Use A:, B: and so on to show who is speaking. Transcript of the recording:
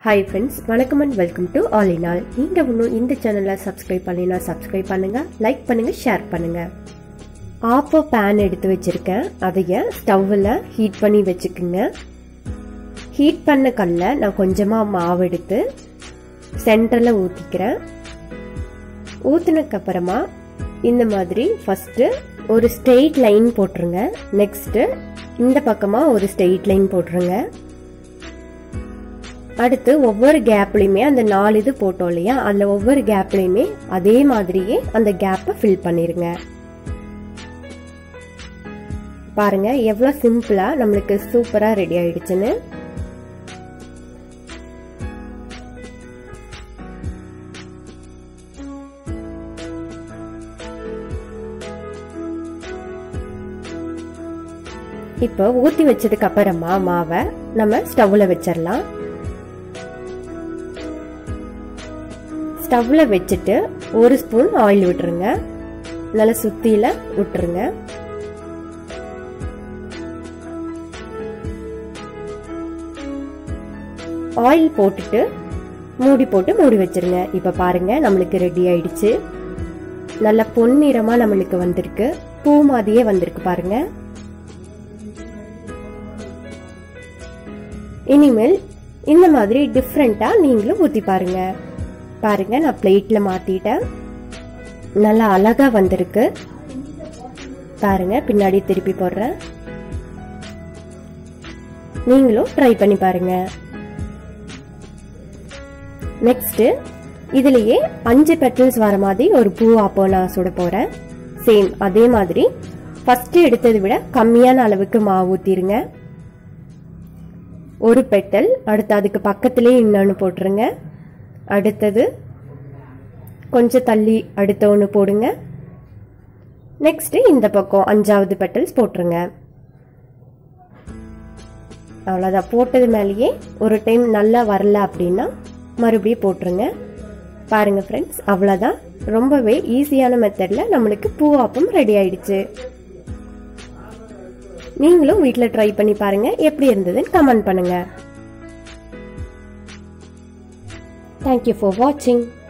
A: hi friends வணக்கம் and welcome to all in all நீங்கள் இன்னும் இந்த சேனலை சப்ஸ்கிரைப் பண்ணினா சப்ஸ்கிரைப் பண்ணுங்கள் லைக் பண்ணுங்கள் ஷேர் பண்ணுங்கள் ஆப்போ பேன் எடுத்து வச்சுருக்கேன் அதைய ஸ்டவ்வில் ஹீட் பண்ணி வச்சுக்குங்க ஹீட் பண்ண கல்ல நான் கொஞ்சமாக மாவு எடுத்து சென்டரில் ஊற்றிக்கிறேன் ஊற்றினதுக்கப்புறமா இந்த மாதிரி ஃபஸ்ட்டு ஒரு ஸ்ட்ரெயிட் லைன் போட்டுருங்க நெக்ஸ்ட்டு இந்த பக்கமாக ஒரு ஸ்ட்ரெயிட் லைன் போட்டுருங்க அடுத்து ஒவ்வொரு கேப்லையுமே அந்த நாலு இது போட்டோம் இல்லையா அதில் ஒவ்வொரு கேப்லையுமே அதே மாதிரியே அந்த கேப்பை ஃபில் பண்ணிருங்க பாருங்க எவ்வளோ சிம்பிளா நம்மளுக்கு சூப்பரா ரெடி ஆயிடுச்சுன்னு இப்போ ஊற்றி வச்சதுக்கு அப்புறமா மாவை நம்ம ஸ்டவ்ல வச்சிடலாம் ஸ்டவ்ல வச்சுட்டு ஒரு ஸ்பூன் ஆயில் விட்டுருங்க நல்லா சுத்தியில விட்டுருங்க ஆயில் போட்டுட்டு மூடி போட்டு மூடி வச்சிருங்க இப்ப பாருங்க நம்மளுக்கு ரெடி ஆயிடுச்சு நல்ல பொன்னிறமா நம்மளுக்கு வந்திருக்கு பூ மாதிரியே வந்திருக்கு பாருங்க இனிமேல் இந்த மாதிரி டிஃப்ரெண்டா நீங்களும் ஊத்தி பாருங்க பாருங்க நான் பிளேட்ல மாத்திட்டேன் நல்லா அழகா வந்திருக்கு பாருங்க பின்னாடி திருப்பி போடுறேன் நீங்களும் ட்ரை பண்ணி பாருங்க நெக்ஸ்ட் இதுலயே அஞ்சு பெட்டல்ஸ் வர மாதிரி ஒரு பூ அப்போ நான் சுட போறேன் சேம் அதே மாதிரி ஃபர்ஸ்ட் எடுத்ததை விட கம்மியான அளவுக்கு மாவு ஊத்திருங்க ஒரு பெட்டல் அடுத்து அதுக்கு பக்கத்திலே இன்னொன்று போட்டுருங்க அடுத்தது கொஞ்சம் தள்ளி அடுத்த ஒன்று போடுங்க நெக்ஸ்ட் இந்த பக்கம் அஞ்சாவது பெட்டல்ஸ் போட்டுருங்க அவ்வளோதான் போட்டது மேலேயே ஒரு டைம் நல்லா வரல அப்படின்னா மறுபடியும் போட்டுருங்க பாருங்க ஃப்ரெண்ட்ஸ் அவ்வளோதான் ரொம்பவே ஈஸியான மெத்தடில் நம்மளுக்கு பூவாப்பம் ரெடி ஆயிடுச்சு நீங்களும் வீட்டில் ட்ரை பண்ணி பாருங்க எப்படி இருந்ததுன்னு கமெண்ட் பண்ணுங்க தேங்க்யூ ஃபார் வாட்சிங்